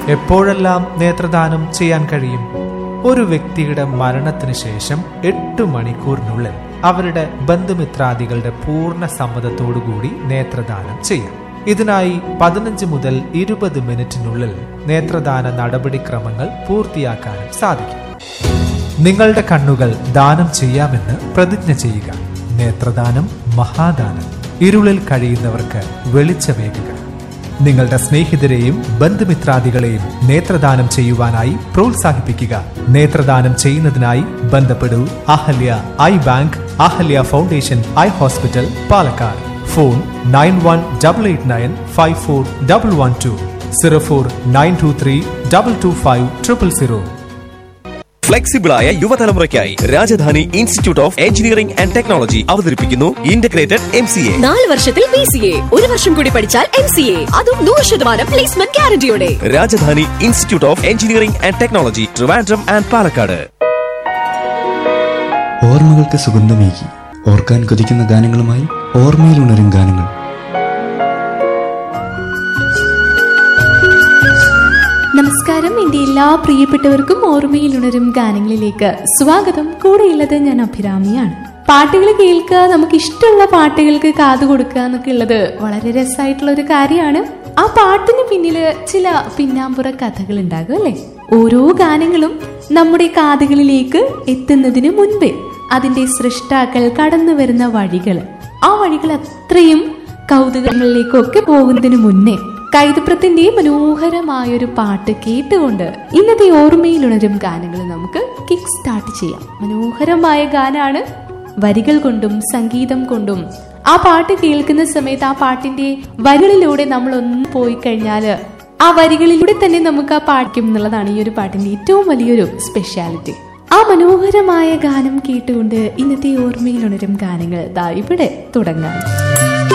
എപ്പോഴെല്ലാം നേത്രദാനം ചെയ്യാൻ കഴിയും ഒരു വ്യക്തിയുടെ മരണത്തിന് ശേഷം എട്ട് മണിക്കൂറിനുള്ളിൽ അവരുടെ ബന്ധുമിത്രാദികളുടെ പൂർണ്ണ സമ്മതത്തോടുകൂടി നേത്രദാനം ചെയ്യാം ഇതിനായി പതിനഞ്ച് മുതൽ ഇരുപത് മിനിറ്റിനുള്ളിൽ നേത്രദാന നടപടിക്രമങ്ങൾ പൂർത്തിയാക്കാനും സാധിക്കും നിങ്ങളുടെ കണ്ണുകൾ ദാനം ചെയ്യാമെന്ന് പ്രതിജ്ഞ ചെയ്യുക നേത്രദാനം മഹാദാനം ഇരുളിൽ കഴിയുന്നവർക്ക് വെളിച്ചമേകുക നിങ്ങളുടെ സ്നേഹിതരെയും ബന്ധുമിത്രാദികളെയും നേത്രദാനം ചെയ്യുവാനായി പ്രോത്സാഹിപ്പിക്കുക നേത്രദാനം ചെയ്യുന്നതിനായി ബന്ധപ്പെടൂ Ahalya eye bank Ahalya foundation eye hospital Palakkad phone nine one double eight nine five four double one two zero four nine two three double two five triple zero ഫ്ലെക്സിബിളായ യുവതലമുറയ്ക്കായി Rajadhani institute of engineering and technology അവതരിപ്പിക്കുന്നു integrated M C A നാല് വർഷത്തിൽ P C A ഒരു വർഷം കൂടി പഠിച്ചാൽ M C A അതും നൂറ് ശതമാനം പ്ലേസ്മെന്റ് ഗ്യാരണ്ടിയോടെ Rajadhani institute of engineering and technology Trivandrum and Palakkad ഓർമ്മകൾക്ക് സുഗന്ധമേകി ഓർക്കാൻ കൊതിക്കുന്ന ഗാനങ്ങളുമായി ഓർമ്മയിലുണരും ഗാനങ്ങൾ നമസ്കാരം എൻ്റെ എല്ലാ പ്രിയപ്പെട്ടവർക്കും ഓർമ്മയിൽ ഉണരും ഗാനങ്ങളിലേക്ക് സ്വാഗതം കൂടെയുള്ളത് ഞാൻ അഭിരാമിയാണ് പാട്ടുകൾ കേൾക്കുക നമുക്ക് ഇഷ്ടമുള്ള പാട്ടുകൾക്ക് കാത് കൊടുക്കുക എന്നൊക്കെ ഉള്ളത് വളരെ രസമായിട്ടുള്ള ഒരു കാര്യമാണ് ആ പാട്ടിന് പിന്നില് ചില പിന്നാമ്പുറ കഥകൾ ഉണ്ടാകും അല്ലെ ഓരോ ഗാനങ്ങളും നമ്മുടെ കാതുകളിലേക്ക് എത്തുന്നതിന് മുൻപേ അതിന്റെ സൃഷ്ടാക്കൾ കടന്നു വരുന്ന വഴികൾ ആ വഴികൾ അത്രയും കൗതുകങ്ങളിലേക്കൊക്കെ പോകുന്നതിന് മുന്നേ കൈതപ്രത്തിന്റെ മനോഹരമായൊരു പാട്ട് കേട്ടുകൊണ്ട് ഇന്നത്തെ ഓർമ്മയിൽ ഉണരും ഗാനങ്ങൾ നമുക്ക് കിക്ക് സ്റ്റാർട്ട് ചെയ്യാം മനോഹരമായ ഗാനാണ് വരികൾ കൊണ്ടും സംഗീതം കൊണ്ടും ആ പാട്ട് കേൾക്കുന്ന സമയത്ത് ആ പാട്ടിന്റെ വരികളിലൂടെ നമ്മൾ ഒന്ന് പോയി കഴിഞ്ഞാല് ആ വരികളിലൂടെ തന്നെ നമുക്ക് ആ പാടിക്കും എന്നുള്ളതാണ് ഈ ഒരു പാട്ടിന്റെ ഏറ്റവും വലിയൊരു സ്പെഷ്യാലിറ്റി ആ മനോഹരമായ ഗാനം കേട്ടുകൊണ്ട് ഇന്നത്തെ ഓർമ്മയിൽ ഉണരും ഗാനങ്ങൾ ദാ ഇവിടെ തുടങ്ങാം